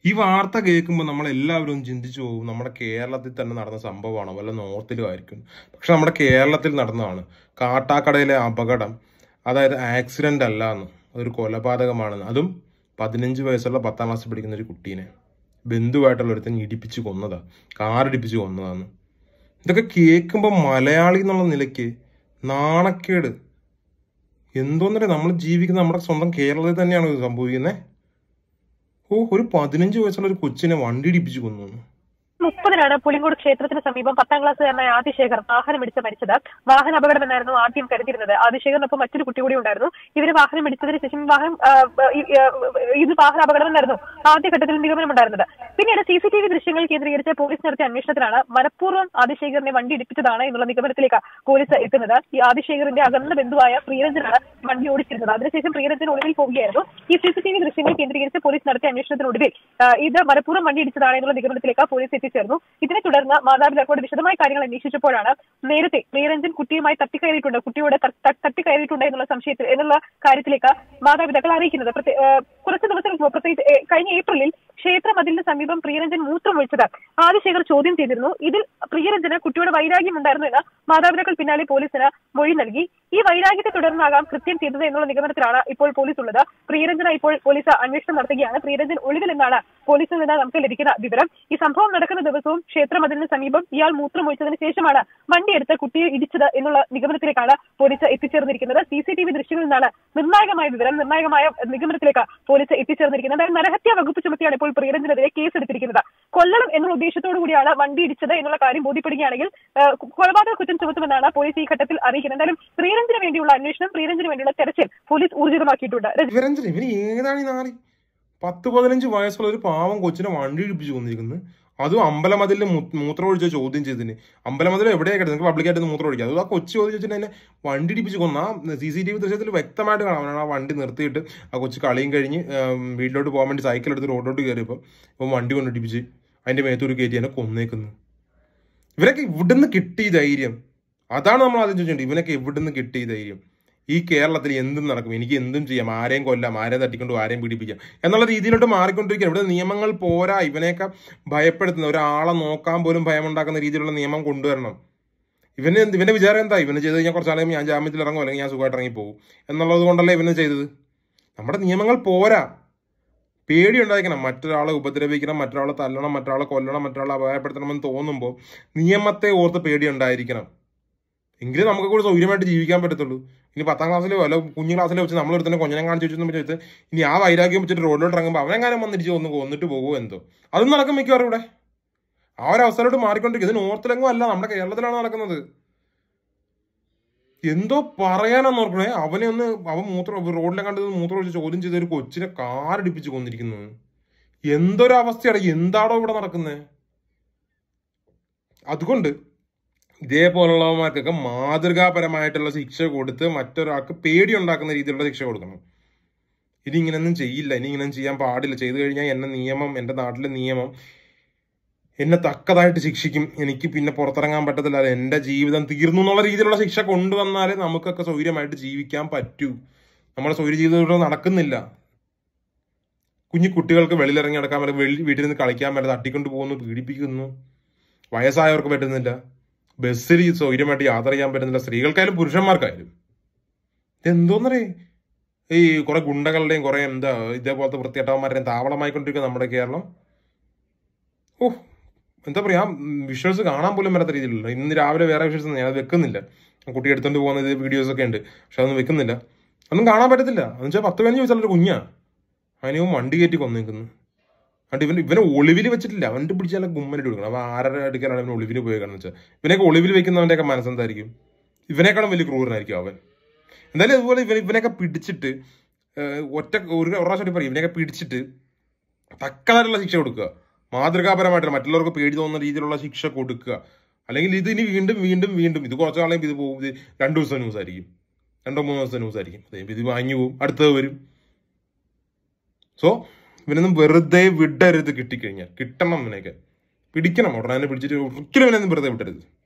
ഈ വാർത്ത കേൾക്കുമ്പോൾ നമ്മൾ എല്ലാവരും ഒന്ന് ചിന്തിച്ചു പോകും നമ്മുടെ കേരളത്തിൽ തന്നെ നടന്ന സംഭവമാണോ വല്ല നോർത്തിലും ആയിരിക്കും പക്ഷെ നമ്മുടെ കേരളത്തിൽ നടന്നതാണ് കാട്ടാക്കടയിലെ അപകടം അതായത് ആക്സിഡന്റ് അല്ല എന്ന് അതൊരു കൊലപാതകമാണെന്ന് അതും പതിനഞ്ച് വയസ്സുള്ള പത്താം ക്ലാസ്സിൽ പഠിക്കുന്ന ഒരു കുട്ടീനെ ബന്ധുവായിട്ടുള്ള ഒരുത്തൻ ഇടിപ്പിച്ച് കൊന്നതാ കാറിടിപ്പിച്ച് കൊന്നതാന്ന് ഇതൊക്കെ കേൾക്കുമ്പോൾ മലയാളി എന്നുള്ള നിലയ്ക്ക് നാണക്കേട് എന്തോന്നറിയാം നമ്മൾ ജീവിക്കുന്ന നമ്മുടെ സ്വന്തം കേരളത്തിൽ തന്നെയാണ് ഇത് സംഭവിക്കുന്നത് ഓ ഒരു പതിനഞ്ച് വയസ്സുള്ള ഒരു കൊച്ചിനെ വണ്ടി ഇടിപ്പിച്ച് കൊന്നു മുപ്പതിനാണ് പുളിങ്കോട് ക്ഷേത്രത്തിന് സമീപം പത്താം ക്ലാസ്സുകാരനായ ആദിശേഖർ വാഹനം ഇടിച്ച് മരിച്ചത് വാഹന അപകടമെന്നായിരുന്നു ആദ്യം കരുതിയിരുന്നത് ആദിശേഖറിനൊപ്പം മറ്റൊരു കുട്ടി കൂടി ഉണ്ടായിരുന്നു ഇവര് വാഹനം ഇടിച്ചതിന് ശേഷം വാഹനം ആ, ഈ, ആ, ഇത് വാഹന അപകടമെന്നായിരുന്നു ആദ്യഘട്ടത്തിൽ നിഗമനമുണ്ടായിരുന്നത് പിന്നീട് സി സി ടി വി ദൃശ്യങ്ങൾ കേന്ദ്രീകരിച്ച് പോലീസ് നടത്തിയ അന്വേഷണത്തിലാണ് മനഃപൂർവ്വം ആദിശേഖറിനെ വണ്ടി ഇടിപ്പിച്ചതാണ് എന്നുള്ള നിഗമനത്തിലേക്ക് പോലീസ് എത്തുന്നത് ഈ ആദിശേഖറിന്റെ അകന്ന ബന്ധുവായ പ്രിയരഞ്ജനാണ് വണ്ടി ഓടിച്ചിരുന്നത് അതിനുശേഷം പ്രിയരഞ്ജൻ ഒളിവിൽ പോവുകയായിരുന്നു ഈ സി സി ടി വി ദൃശ്യങ്ങൾ കേന്ദ്രീകരിച്ച് പോലീസ് നടത്തിയ അന്വേഷണത്തിനൊടുവിൽ ആ, ഇത് മനഃപൂർവ്വം വണ്ടി ഇടിച്ചതാണ് എന്നുള്ള നിഗമനത്തിലേക്ക് പോലീസ് എത്തിച്ചേർന്നു ഇതിനെ തുടർന്ന് മാതാപിതാക്കളോട് വിശദമായ കാര്യങ്ങൾ അന്വേഷിച്ചപ്പോഴാണ് നേരത്തെ പ്രിയരഞ്ജൻ കുട്ടിയുമായി തട്ടിക്കയറിയിട്ടുണ്ട് കുട്ടിയോട് ത- ത- തട്ടിക്കയറിയിട്ടുണ്ട് എന്നുള്ള സംശയത്തിൽ എന്നുള്ള കാര്യത്തിലേക്ക് മാതാപിതാക്കൾ അറിയിക്കുന്നത് പ്രത്യേ- ആ, കുറച്ച് ദിവസങ്ങൾക്ക് മുമ്പ് പ്രത്യേകിച്ച് ഏ, കഴിഞ്ഞ ഏപ്രിലിൽ ക്ഷേത്ര മതിലിന് സമീപം പ്രിയരഞ്ജൻ മൂത്രം ഒഴിച്ചത് ആദിശേഖർ ചോദ്യം ചെയ്തിരുന്നു ഇതിൽ പ്രിയരഞ്ജന് കുട്ടിയുടെ വൈരാഗ്യം ഉണ്ടായിരുന്നു എന്ന് മാതാപിതാക്കൾ പിന്നാലെ പോലീസിന് മൊഴി നൽകി ഈ വൈരാഗ്യത്തെ തുടർന്നാകാം കൃത്യം ചെയ്തത് എന്നുള്ള നിഗമനത്തിലാണ് ഇപ്പോൾ പോലീസ് ഉള്ളത് പ്രിയരഞ്ജന ഇപ്പോൾ പോലീസ് അന്വേഷണം നടത്തുകയാണ് പ്രിയരഞ്ജൻ ഒളിവിലെന്നാണ് പോലീസിൽ നിന്ന് നമുക്ക് ലഭിക്കുന്ന വിവരം ഈ സംഭവം നടക്കുന്ന ദിവസവും ക്ഷേത്ര മതിലിന് സമീപം ഇയാൾ മൂത്രം ഒഴിച്ചതിന് ശേഷമാണ് വണ്ടി എടുത്ത് കുട്ടിയെ ഇടിച്ചത് എന്നുള്ള നിഗമനത്തിലേക്കാണ് പോലീസ് എത്തിച്ചേർന്നിരിക്കുന്നത് സി സി ടി വി ദൃശ്യങ്ങളിൽ നിന്നാണ് നിർണായകമായ വിവരം നിർണായകമായ നിഗമനത്തിലേക്ക് പോലീസ് എത്തിച്ചേർന്നിരിക്കുന്നത് അതായത് നരഹത്യാ വകുപ്പ് ചുമത്തിയാണ് ഇപ്പോൾ പ്രിയരഞ്ജനെതിരെ കേസെടുത്തിരിക്കുന്നത് കൊല്ലണം എന്നുള്ള ഉദ്ദേശത്തോടു കൂടിയാണ് വണ്ടി ഇടിച്ചത് എന്നുള്ള കാര്യം ബോധ്യപ്പെടുകയാണെങ്കിൽ ആ, കൊലപാതക കുറ്റം ചുമത്തുമെന്നാണ് പോലീസ് ഈ ഘട്ടത്തിൽ അറിയിക്കുന്നത് എന്തായാലും പ്രിയരഞ്ജന് വേണ്ടിയുള്ള അന്വേഷണം പ്രിയരഞ്ജന് വേണ്ടിയുള്ള തെരച്ചിൽ പോലീസ് ഊർജിതമാക്കിയിട്ടുണ്ട് രജി- ഇവരഞ്ചന ഇവന് ഏതാണ് ഈ നാറി പത്ത് പതിനഞ്ച് വയസ്സുള്ള ഒരു പാവം കൊച്ചിനെ വണ്ടി ഇടിപ്പിച്ച് കൊന്നിരിക്കുന്നു അതും അമ്പലമതിലിൽ മൂത്രം ഒഴിച്ച ചോദ്യം ചെയ്തതിന് അമ്പലമതിൽ എവിടെയായിട്ട് നിങ്ങൾക്ക് പബ്ലിക്കായിട്ട് മൂത്രം ഒഴിക്കുക അത് ആ കൊച്ചു ചോദ്യം ചോദിച്ചിട്ട് എന്നെ വണ്ടി ഇടിപ്പിച്ച് കൊന്ന ആ സി സി ടി വി ദൃശ്യത്തിൽ വ്യക്തമായിട്ട് കാണാം അവനാണ് ആ വണ്ടി നിർത്തിയിട്ട് ആ കൊച്ചു കളിയും കഴിഞ്ഞ് ഉം, വീട്ടിലോട്ട് പോകാൻ വേണ്ടി സൈക്കിൾ എടുത്ത് റോഡിലോട്ട് കയറിയപ്പോൾ ഇപ്പം വണ്ടി കൊണ്ട് ഇടിപ്പിച്ച് അതിന്റെ മേത്തൂര് കയറ്റി എന്നെ കൊന്നേക്കുന്നു ഇവരൊക്കെ ഇവിടുന്ന് കിട്ടി ഈ ധൈര്യം അതാണ് നമ്മൾ ആദ്യം ചോദിച്ചത് ഇവനൊക്കെ എവിടുന്ന് കിട്ടി ഈ ധൈര്യം ഈ കേരളത്തിൽ എന്തും നടക്കും എനിക്ക് എന്തും ചെയ്യാം ആരെയും കൊല്ലാം ആരെയും തട്ടിക്കൊണ്ട് ആരെയും പീഡിപ്പിക്കാം എന്നുള്ള രീതിയിലോട്ട് മാറിക്കൊണ്ടിരിക്കുകയാണ് ഇവിടെ നിയമങ്ങൾ പോരാ ഇവനെയൊക്കെ ഭയപ്പെടുത്തുന്ന ഒരാളെ നോക്കാൻ പോലും ഭയമുണ്ടാക്കുന്ന രീതിയിലുള്ള നിയമം കൊണ്ടുവരണം ഇവന് എന്ത് ഇവന്റെ വിചാരം എന്താ ഇവന് ചെയ്ത് കഴിഞ്ഞാൽ കുറച്ചാണെങ്കിൽ ഞാൻ ജാമ്യത്തിൽ ഇറങ്ങും അല്ലെങ്കിൽ ഞാൻ സുഖമായിട്ട് ഇറങ്ങി പോകും എന്നുള്ളത് കൊണ്ടല്ലേ ഇവന് ചെയ്തത് നമ്മുടെ നിയമങ്ങൾ പോരാ പേടി ഉണ്ടായിരിക്കണം മറ്റൊരാളെ ഉപദ്രവിക്കണം മറ്റൊരാളെ തല്ലണം മറ്റൊരാളെ കൊല്ലണം മറ്റൊരാളെ അപായപ്പെടുത്തണമെന്ന് തോന്നുമ്പോൾ നിയമത്തെ ഓർത്ത് പേടി ഉണ്ടായിരിക്കണം എങ്കിലും നമുക്ക് കൂടി സൗകര്യമായിട്ട് ജീവിക്കാൻ പറ്റത്തുള്ളൂ ഇനി പത്താം ക്ലാസ്സിലോ അല്ല കുഞ്ഞു ക്ലാസ്സിലോ വെച്ച് നമ്മൾ തന്നെ കൊഞ്ഞനം കാണിച്ചു വെച്ചെന്ന് വെച്ചിട്ട് ഇനി ആ വൈരാഗ്യം വെച്ചിട്ട് റോഡിലോട്ട് ഇറങ്ങുമ്പോൾ അവനെങ്ങാനും വന്നിരിച്ച് ഒന്ന് കൊന്നിട്ട് പോകുമോ എന്തോ അതും നടക്കും മിക്കവാറും ഇവിടെ ആ ഒരു അവസ്ഥയിലോട്ട് മാറിക്കൊണ്ടിരിക്കും ഇത് നോർത്തിലെങ്ങും അല്ല നമ്മുടെ കേരളത്തിലാണ് നടക്കുന്നത് എന്തോ പറയാനാന്ന് ഓർക്കണേ അവനെ ഒന്ന് അവൻ മൂത്രം റോഡിലെ കണ്ടത് മൂത്രം ഒഴിച്ച് ചോദ്യം ചെയ്ത ഒരു കൊച്ചിനെ കാറടിപ്പിച്ച് കൊന്നിരിക്കുന്നത് എന്തൊരു അവസ്ഥയാണ് എന്താണോ ഇവിടെ നടക്കുന്നത് അതുകൊണ്ട് ഇതേപോലുള്ളവന്മാർക്കൊക്കെ മാതൃകാപരമായിട്ടുള്ള ശിക്ഷ കൊടുത്ത് മറ്റൊരാൾക്ക് പേടി ഉണ്ടാക്കുന്ന രീതിയിലുള്ള ശിക്ഷ കൊടുക്കണം ഇനി ഇങ്ങനെയൊന്നും ചെയ്യില്ല ഇനി ഇങ്ങനെയൊന്നും ചെയ്യാൻ പാടില്ല ചെയ്തു കഴിഞ്ഞാൽ എന്നെ നിയമം എൻ്റെ നാട്ടിലെ നിയമം എന്നെ തക്കതായിട്ട് ശിക്ഷിക്കും എനിക്ക് പിന്നെ പുറത്തിറങ്ങാൻ പറ്റത്തില്ല അത് എൻ്റെ ജീവിതം തീർന്നു എന്നുള്ള രീതിയിലുള്ള ശിക്ഷ കൊണ്ടുവന്നാലേ നമുക്കൊക്കെ സൗകര്യമായിട്ട് ജീവിക്കാൻ പറ്റൂ നമ്മുടെ സൗകര്യ ജീവിതം ഇവിടെ നടക്കുന്നില്ല കുഞ്ഞു കുട്ടികൾക്ക് വെളിയിലിറങ്ങി നടക്കാൻ പറ്റില്ല വെളി വീട്ടിൽ നിന്ന് കളിക്കാൻ പറ്റില്ല തട്ടിക്കൊണ്ട് പോകുന്നു പീഡിപ്പിക്കുന്നു വയസ്സായവർക്ക് പറ്റുന്നില്ല ബസ്സിൽ സൗകര്യമായിട്ട് യാത്ര ചെയ്യാൻ പറ്റുന്നില്ല സ്ത്രീകൾക്കായാലും പുരുഷന്മാർക്കായാലും ഇതെന്തോന്നറേ ഈ കുറെ ഗുണ്ടകളുടെയും കുറെ എന്താ ഇതേപോലത്തെ വൃത്തികെട്ടവന്മാരുടെയും താവളമായിക്കൊണ്ടിരിക്കുക നമ്മുടെ കേരളം ഓ എന്താ പറയാ വിഷ്വൽസ് കാണാൻ പോലും വരാത്ത രീതിയിലുള്ള ഇന്ന് രാവിലെ വേറെ വിഷ്വൽസ് ഞാൻ അത് വെക്കുന്നില്ല കുട്ടി എടുത്തോണ്ട് പോകുന്ന ഇത് വീഡിയോസ് ഒക്കെ ഉണ്ട് പക്ഷെ അതൊന്നും വെക്കുന്നില്ല ഒന്നും കാണാൻ പറ്റത്തില്ല എന്ന് വെച്ചാൽ പത്ത് പതിനഞ്ച് വയസ്സുള്ള ഒരു കുഞ്ഞാ അതിന് വണ്ടി കയറ്റി കൊന്നേക്കുന്നു അതുകൊണ്ട് ഇവൻ ഇവനെ ഒളിവിൽ വെച്ചിട്ടില്ല അവൻ്റെ പിടിച്ചാൽ ഗുമ്മനിട്ട് കൊടുക്കണം അവൻ ആരുടെ അടുക്കലാണ് ഇവൻ ഒളിവിൽ പോയേക്കാന്ന് വെച്ചാൽ ഇവനെയൊക്കെ ഒളിവിൽ വെക്കുന്നവൻ്റെയൊക്കെ മനസ്സെന്തായിരിക്കും ഇവനേക്കാളും വലിയ ക്രൂരനായിരിക്കും അവൻ എന്തായാലും ഇതുപോലെ ഇവൻ ഇവനെയൊക്കെ പിടിച്ചിട്ട് ഏഹ്, ഒറ്റ ഒരു ഒരു പ്രാവശ്യം പറയും ഇവനെയൊക്കെ പിടിച്ചിട്ട് തക്കതായിട്ടുള്ള ശിക്ഷ കൊടുക്കുക മാതൃകാപരമായിട്ടുള്ള മറ്റുള്ളവർക്ക് പേടി തോന്നുന്ന രീതിയിലുള്ള ശിക്ഷ കൊടുക്കുക അല്ലെങ്കിൽ ഇത് ഇനി വീണ്ടും വീണ്ടും വീണ്ടും ഇത് കുറച്ച് നാളെയും ഇത് പോകും ഇത് രണ്ടു ദിവസം ന്യൂസ് ആയിരിക്കും രണ്ടോ മൂന്നോ ദിവസം ന്യൂസ് ആയിരിക്കും അതേ ഇത് വാങ്ങി പോകും അടുത്തത് വരും സോ ഇവനൊന്നും വെറുതെ വിടരുത് കിട്ടിക്കഴിഞ്ഞാൽ കിട്ടണം ഇവനെയൊക്കെ പിടിക്കണം ഉടനെ തന്നെ പിടിച്ചിട്ട് ഒരിക്കലും ഇവനൊന്നും വെറുതെ വിട്ടരുത്